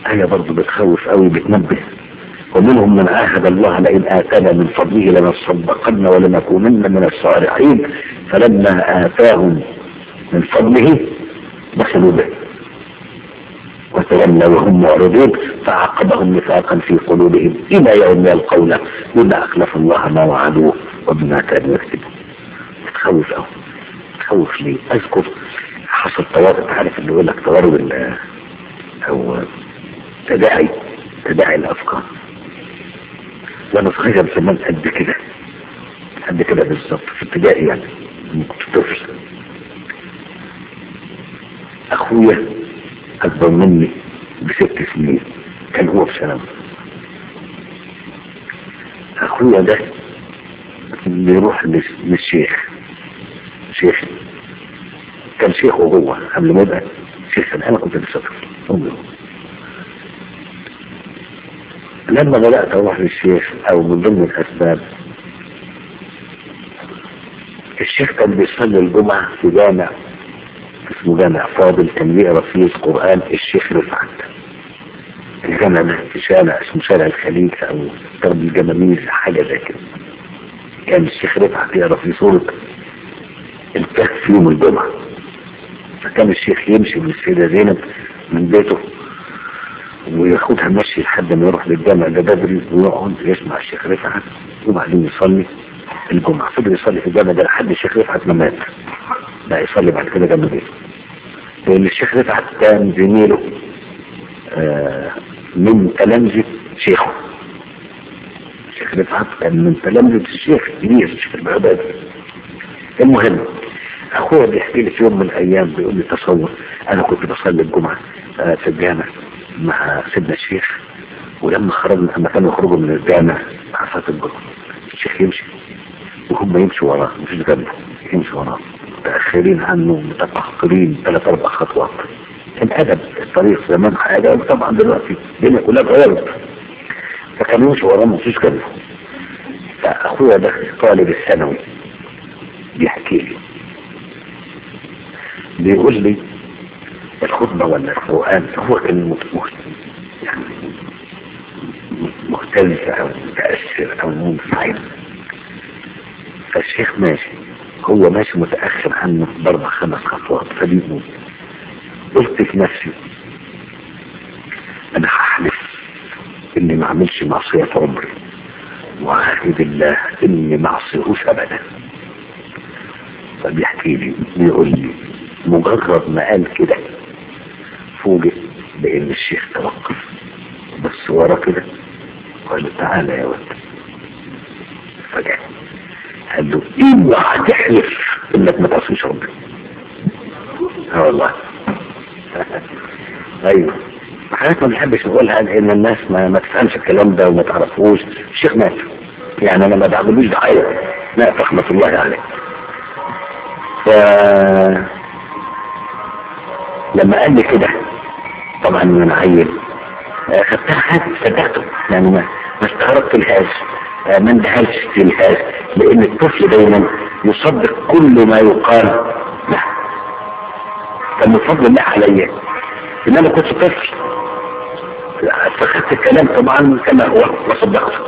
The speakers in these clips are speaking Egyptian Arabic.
آية برضه بتخوف قوي بتنبه ومنهم من عاهد الله لئن آتانا من فضله لنصدقن ولنكونن من الصالحين فلما آتاهم من فضله بخلوا به وتولوا وهم معرضون فعقبهم نفاقا في قلوبهم الى يوم يلقونه بما اخلف الله ما وعدوه وبما كانوا يكسبون تخوف او تخوف ليه اذكر حصل توارد عارف اللي يقول لك توارد ال- او تداعي تداعي الافكار وانا صغير زمان قد كده قد كده بالظبط في ابتدائي يعني لما كنت طفل اخويا اكبر مني بست سنين كان هو في ثانوي اخويا ده بيروح للش- للشيخ شيخ كان شيخ وهو قبل ما يبقى شيخ انا كنت لسه طفل هو هو. لما بدأت اروح للشيخ او من ضمن الاسباب الشيخ كان بيصلي الجمعة في جامع اسمه جامع فاضل كان بيقرا فيه القرآن الشيخ رفعت الجامع ده في شارع اسمه شارع الخليج او درب الجماميل حاجة زي كده كان الشيخ رفعت يقرا في سورة الكهف في يوم الجمعة فكان الشيخ يمشي من السيدة زينب من بيته وياخدها مشي لحد ما يروح للجامع ده بدري ويقعد يسمع الشيخ رفعت وبعدين يصلي الجمعة فضل يصلي في الجامع ده لحد الشيخ رفعت ما مات بقى يصلي بعد كده جنب بيته لأن الشيخ رفعت كان زميله آه، من تلامذة شيخه الشيخ رفعت كان من تلامذة الشيخ الكبير الشيخ البغدادي المهم اخويا بيحكي لي في يوم من الايام بيقول لي تصور انا كنت بصلي الجمعة آه، في الجامع مع سيدنا الشيخ ولما خرجنا لما كانوا يخرجوا من الجامع مع صلاة الجمعة الشيخ يمشي وهم يمشوا وراه مفيش جنبه يمشوا وراه متأخرين عنه متأخرين ثلاث أربع خطوات كان أدب الطريق زمان حاجة طبعا دلوقتي الدنيا كلها اتغيرت فكان يمشي وراه مفيش جنبه فأخويا ده طالب الثانوي بيحكي لي بيقول لي الخطبة ولا القرآن هو كان مت- مت- يعني مختلف أو متأثر أو منفعل فالشيخ ماشي هو ماشي متأخر عنه بأربع خمس خطوات فبيقول قلت في نفسي أنا هحلف إني ما أعملش معصية في عمري وعاهد الله إني ما أعصيهوش أبدا فبيحكي لي بيقول لي مجرد ما قال كده فوجئ بإن الشيخ توقف بس ورا كده قال تعالى يا ولد فجأة قال له اوعى تحلف انك ما تعصيش ربنا اه والله ايوه حضرتك ما بنحبش نقولها لان الناس ما, ما تفهمش الكلام ده وما تعرفوش الشيخ مات يعني انا ما بعملوش دعايه مات رحمه الله عليه ف لما قال لي كده طبعا من عيل آه، خدتها حاجه صدقته يعني ما ما استغربت لهاش آه، ما اندهلش في لهاش لان الطفل دايما يصدق كل ما يقال له كان من فضل الله عليا ان انا كنت طفل فخدت الكلام طبعا كما هو وصدقته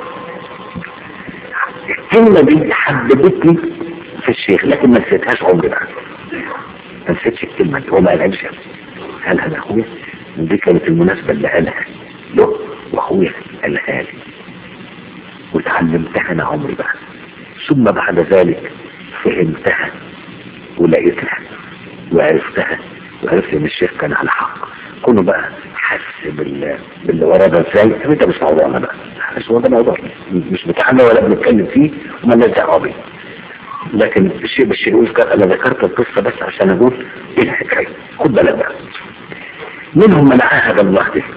الكلمه دي حببتني في الشيخ لكن ما نسيتهاش عمري بعد ما نسيتش الكلمه دي هو ما قالهاش قالها لاخويا ودي كانت المناسبه اللي قالها له واخويا قالها لي وتعلمتها انا عمري بقى ثم بعد ذلك فهمتها ولقيتها وعرفتها وعرفت ان الشيخ كان على حق كونه بقى حس بال... باللي وراه ده ازاي طب انت مش موضوعنا بقى مش هو ده موضوع مش بتاعنا ولا بنتكلم فيه وما لناش دعوه بيه لكن الشيء بالشيء يذكر انا ذكرت القصه بس عشان اقول ايه الحكايه خد بالك بقى منهم من عاهد الله به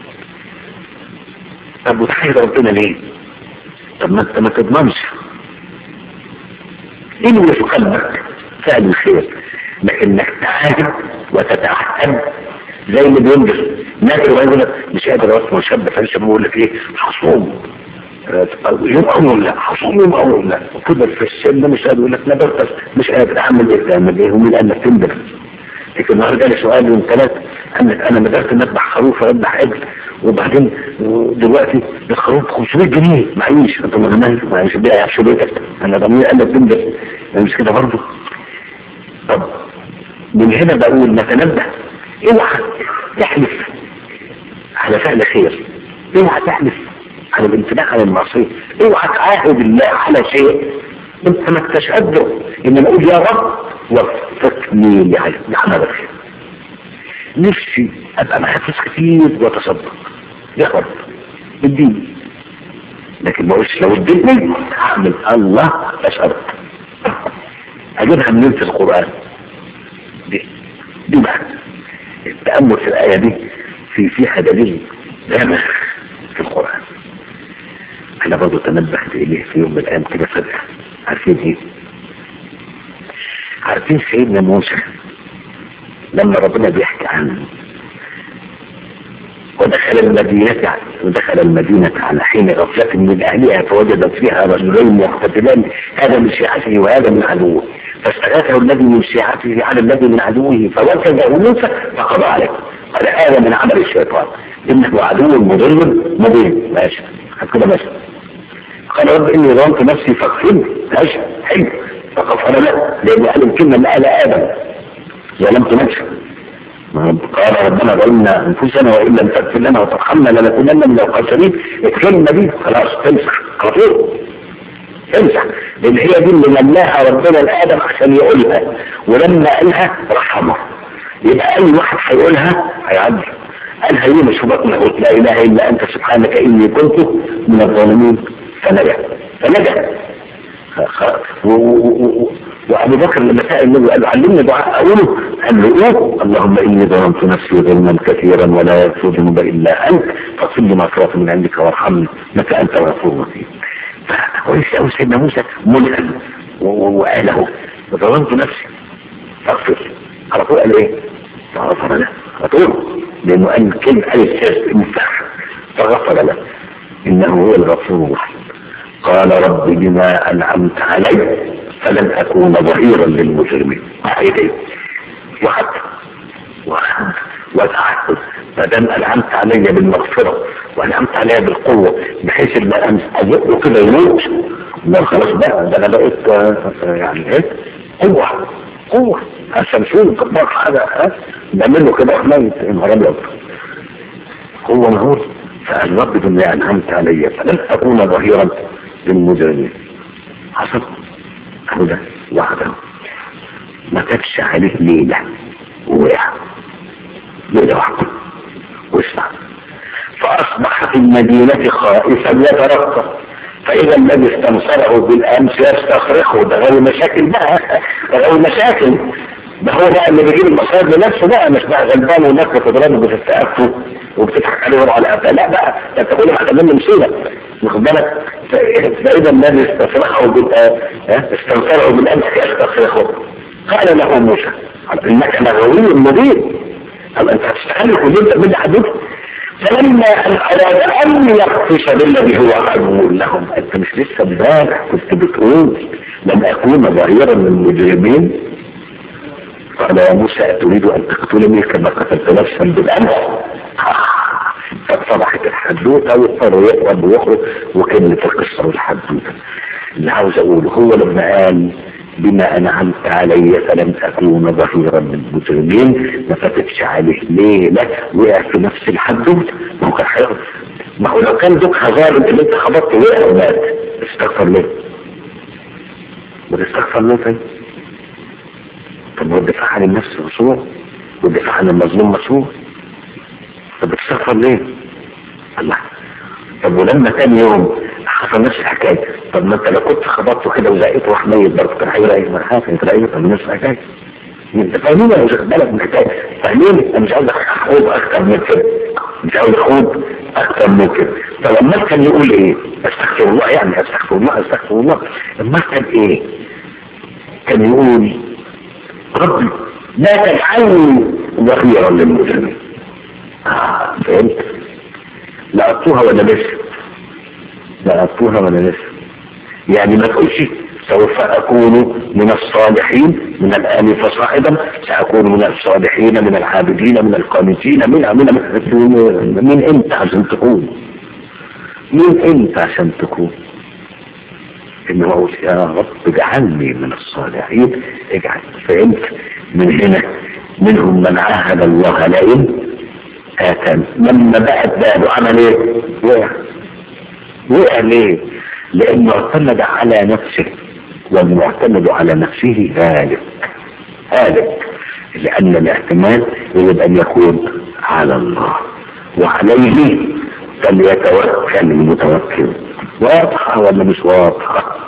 طب وتحيد ربنا ليه؟ طب ما انت ما تضمنش انوي في قلبك فعل الخير لكنك تعاهد وتتعهد زي اللي بينجز ناس يقول لك مش قادر اصلا شاب فلسه بيقول لك ايه هصوم آه، يوم اول لا هصوم يوم اول لا وكبر في السن ده مش قادر يقول لك لا بس مش قادر اعمل ايه تعمل ايه ومين قال لك تندم لكن النهارده جالي سؤال يوم ثلاثة قال لك انا بدات نذبح خروف واذبح عجل وبعدين دلوقتي الخروف 500 جنيه معيش انت ما غناش معيش بيع يا بيتك انا ضميري قال لك تنزل مش كده برضه طب من هنا بقول نتنبه اوعى تحلف على فعل خير اوعى تحلف على الامتناع عن المعصيه اوعى تعاهد الله على شيء انت ما انتش قدره ان نقول يا رب وفقني لعمل الخير نفسي ابقى معايا فلوس كتير واتصدق يا رب اديني لكن ما اقولش لو اديتني هعمل الله اشهد اجيبها منين في القران دي دي بقى التامل في الايه دي في فيها دليل جامع في القران انا برضه تنبهت اليه في يوم من الايام كده فجاه عارفين ايه عارفين سيدنا موسى لما ربنا بيحكي عنه ودخل المدينة ودخل المدينة على حين غفلة من أهلها فوجد فيها رجلين يقتتلان هذا من شيعته وهذا من عدوه فاستغاثه الذي من شيعته على الذي من عدوه فوجده موسى فقضى عليه قال هذا من عمل الشيطان إنه عدو مضل مبين ماشي كده ماشي قال رب إني ظلمت نفسي فاغفرني ماشي حلو فغفر له لأنه قال الكلمة اللي قال آدم ظلمت نفسي قال ربنا ظلمنا انفسنا وان لم تغفر لنا وترحمنا لنكونن من الخاسرين الكلمه دي خلاص تمسح على طول تمسح لان هي دي اللي ملاها ربنا لادم عشان يقولها ولما قالها رحمه يبقى اي واحد هيقولها هيعدي قالها يوم شبطنا قلت لا اله الا انت سبحانك اني كنت من الظالمين فنجا فنجا وابو بكر لما سال النبي قال له علمني دعاء اقوله قال له ايه اللهم اني ظلمت نفسي ظلما كثيرا ولا يغفر الذنوب الا انت فاغفر لي مغفره من عندك وارحمني انك انت الغفور الرحيم فكويس قوي سيدنا موسى ملهم واهله ظلمت نفسي فاغفر على طول قال ايه؟ فغفر له على طول لانه قال كلمه قال السر مفتاح فغفر له انه هو الغفور الرحيم قال رب بما انعمت علي فلن اكون ظهيرا للمجرمين ايه وعد وعد وتعهد ما دام انعمت علي بالمغفره وانعمت علي بالقوه بحيث ان ازقه كده يموت ما خلاص بقى ده انا بقيت يعني ايه قوه قوه الشمسون كبار حاجه ها نعمل له كده ميت انهار ابيض هو مهور فقال رب بما انعمت علي فلن اكون ظهيرا للمجرمين حصل اهو ده وحده ما كانتش عليه ليلة ووقع ليلة واحدة واسمع فأصبح في المدينة خائفا يترقب فإذا الذي استنصره بالأمس يستخرقه ده غير مشاكل بقى ده غير مشاكل ده هو بقى اللي بيجيب المصائب لنفسه بقى مش بقى غلبان والناس بتضربه بتستقفه وبتضحك عليه وضع على قفاه لا بقى ده تقول حاجه منه مصيبه واخد بالك فاذا الذي استصرخه استنصره بالامس يستصرخه قال له موسى انك لغوي مبين قال انت هتستخلف وجود من حدود فلما ان اراد ان يخفش بالذي هو عدو لهم انت مش لسه امبارح كنت بتقول لم اكون ظهيرا للمجرمين قال يا موسى أتريد أن تقتلني كما قتلت نفسا بالأمس فاتضحت الحدوتة واضطر يقرب ويخرج وكلمة القصة والحدوتة اللي عاوز أقوله هو لما قال بما أنعمت علي فلم أكون ظهيرا للمجرمين ما فاتتش عليه ليلة وقع في نفس الحدوتة ما هو كان حيرد ما هو لو كان دوك ظالم اللي انت خبطت وقع ومات استغفر ليه بتستغفر ليه طيب طب والدفاع عن النفس مشروع والدفاع عن المظلوم مشروع طب بتستغفر ليه الله طب ولما تاني يوم حصل نفس الحكاية طب ما انت لو كنت خبطته كده وزقيته راح ميت برضه كان هيبقى ايه مرحاك انت لقيته من نفس الحكاية انت فاهمين انا مش واخد بالك من الحكاية فاهمين انا مش عاوز اخوض اكتر من كده مش عاوز اخوض اكتر من كده طب اما كان يقول ايه استغفر الله يعني استغفر الله استغفر الله اما كان ايه كان يقول ربي لا تجعلني ظهيرا للمجرمين آه فهمت لقطوها ولا لسه لقطوها ولا لسه يعني ما تقولش سوف أكون من الصالحين من الآن فصاعدا سأكون من الصالحين من العابدين من القانتين من من من, من أنت عشان تكون من أنت عشان تكون إنه أقول يا رب اجعلني من الصالحين اجعل فهمت من هنا منهم من عاهد الله لئن آتان لما بقت باله عمل ايه؟ وقع وقع ليه؟ لأنه اعتمد على نفسه والمعتمد على نفسه هالك هالك لأن الاحتمال يجب أن يكون على الله وعليه فليتوكل المتوكل واضحة ولا مش واضحة